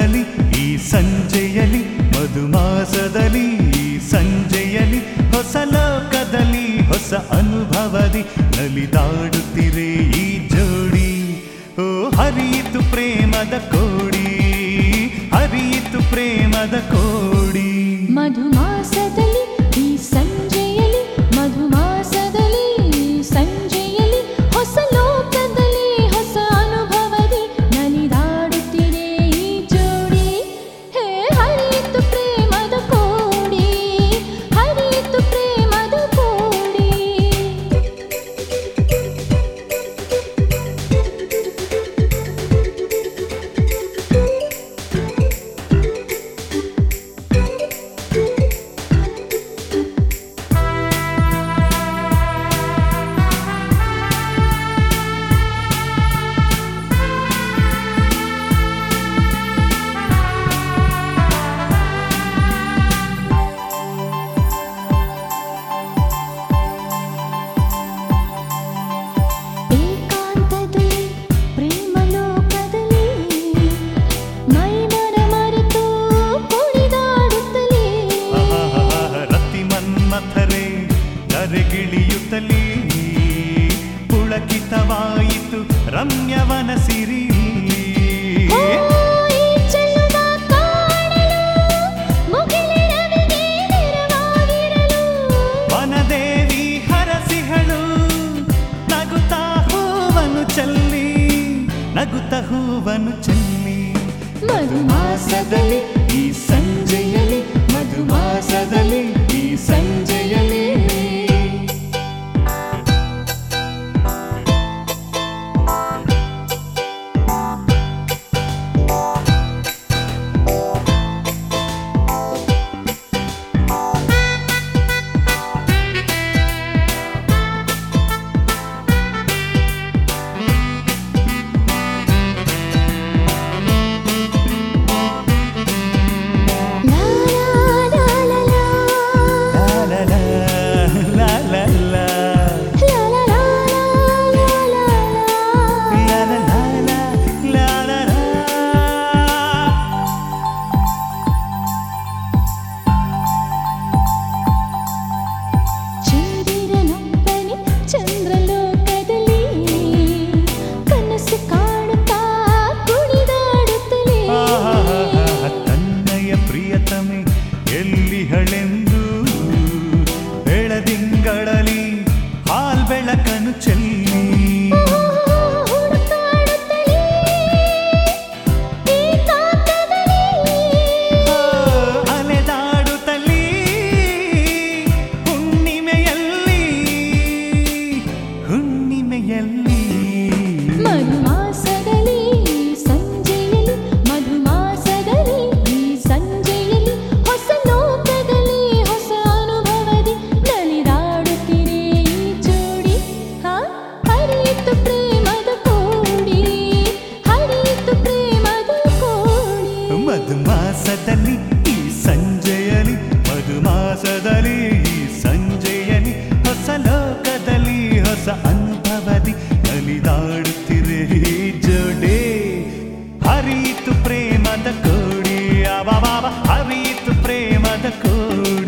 ಮಧುಮಾಸದಲ್ಲಿ ಈ ಸಂಜೆಯಲಿ ಮಧುಮಾಸದಲ್ಲಿ ಈ ಸಂಜೆಯಲಿ ಹೊಸ ಲೋಕದಲ್ಲಿ ಹೊಸ ಅನುಭವದಿ ನಲಿದಾಡುತ್ತಿರೆ ಈ ಜೋಡಿ ಓ ಹರಿಯಿತು ಪ್ರೇಮದ ಕೋಡಿ ಹರಿಯಿತು ಪ್ರೇಮದ ಕೋಡಿ ಮಧುಮಾಸದಲ್ಲಿ ಈ ಸಂಜೆಯಲ್ಲಿ ಮಧುಮಾಸದಲ್ಲಿ ಈ ಸಂಜೆಯಲ್ಲಿ ಹೊಸ ಲೋಕದಲ್ಲಿ ಹೊಸ ಅನುಭವದಿ ನಲಿದಾಡುತ್ತಿದೆ ಈ ಜೋಡಿ ಹೇ ಹರಿಯಿತು ಪ್ರೇಮದ ಕೋಡಿ ಹರಿಯಿತು ಪ್ರೇಮದ ಕೋಡಿ ಏಕಾಂತದಲ್ಲಿ ಪ್ರೇಮ ಲೋಕದಲ್ಲಿ ಮೈಮನ ಮರೆತು ಕುಣಿದಾಡುತ್ತಲೇ ರತಿ ಮನ್ಮಥರೆ ನರೆಗಿಳಿಯುತ್ತಲೇ ಪುಳಕಿತವಾಯಿತು ರಮ್ಯವನ ಸಿರಿ ಓ, ಈ ಚೆಲುವ ಕಾಣಲು ಮುಗಿಲಿರವಿಗೆ ನೆರವಾಗಿರಲು ವನದೇವಿ ಹರಸಿಹಳು ನಗುತ್ತಾ ಹೂವನು ಚೆಲ್ಲಿ ನಗುತ್ತ ಹೂವನು ಚೆಲ್ಲಿ ಮಧುಮಾಸದಲ್ಲಿ ಈ ಸಂಜೆಯಲಿ ಮಧುಮಾಸದಲ್ಲಿ ಈ ಸಂಜೆಯಲಿ ಲಾ ಲಾ ಲಾ ಲಾ ಲಾ. ಲಾ ಲಾ ಲಾ ಲಾ ಲಾ ಲಾ ಲಾ ಲಾ ಲಾ ಲಾ ಲಾ. ಲಾ ಲಾ ಲಾ ಲಾ ಲಾ ಲಾ. ಚಂದಿರನೊಬ್ಬನೇ ಚಂದ್ರಲೋಕದಲ್ಲಿ ಕನಸು ಕಾಣುತ್ತಾ ಕುಣಿದಾಡುತ್ತಲೇ ಆಹಾಹಾಹಾ, ತನ್ನಯ ಪ್ರಿಯತಮೆ ಎಲ್ಲಿಹಳೆಂದು ಬೆಳದಿಂಗಳಲಿ ಹಾಲ್ ಬೆಳಕನು ಚೆಲ್ಲಿ ಹುಡುಕಾಡುತ್ತಲೇ ಏಕಾಂತದಲ್ಲಿ ಓ, ಅಲೆದಾಡುತ್ತಲೀ ಹುಣ್ಣಿಮೆಯಲ್ಲಿ ಹುಣ್ಣಿಮೆಯಲ್ಲಿ ಮಧುಮಾಸದಲ್ಲಿ ಸಂಜೆಯಲ್ಲಿ ಮಧುಮಾಸದಲ್ಲಿ ಈ ಸಂಜೆಯಲ್ಲಿ ಹೊಸ ಲೋಕದಲ್ಲಿ ಹೊಸ ಅನುಭವದಿ ನಲಿದಾಡುತ್ತಿರೆ ಈ ಜೋಡಿ ಹಾ ಹರಿಯಿತು ಪ್ರೇಮದ ಕೋಡಿ ಹರಿಯಿತು ಪ್ರೇಮದ ಕೋಡಿ ಮಧುಮಾಸದಲ್ಲಿ ಈ ಸಂಜೆಯಲಿ ಮಧುಮಾಸದಲ್ಲಿ ಈ ಸಂಜೆಯಲಿ ಹೊಸ ಲೋಕದಲ್ಲಿ ಹೊಸ ಅನುಭವದಿ ನಲಿದಾಡುತ್ತಿರೆ ಈ ಜೋಡೆ ಹರಿಯಿತು ಪ್ರೇಮದ ಕೋಡಿ ಅವ ಹರಿಯಿತು ಪ್ರೇಮದ ಕೋಡಿ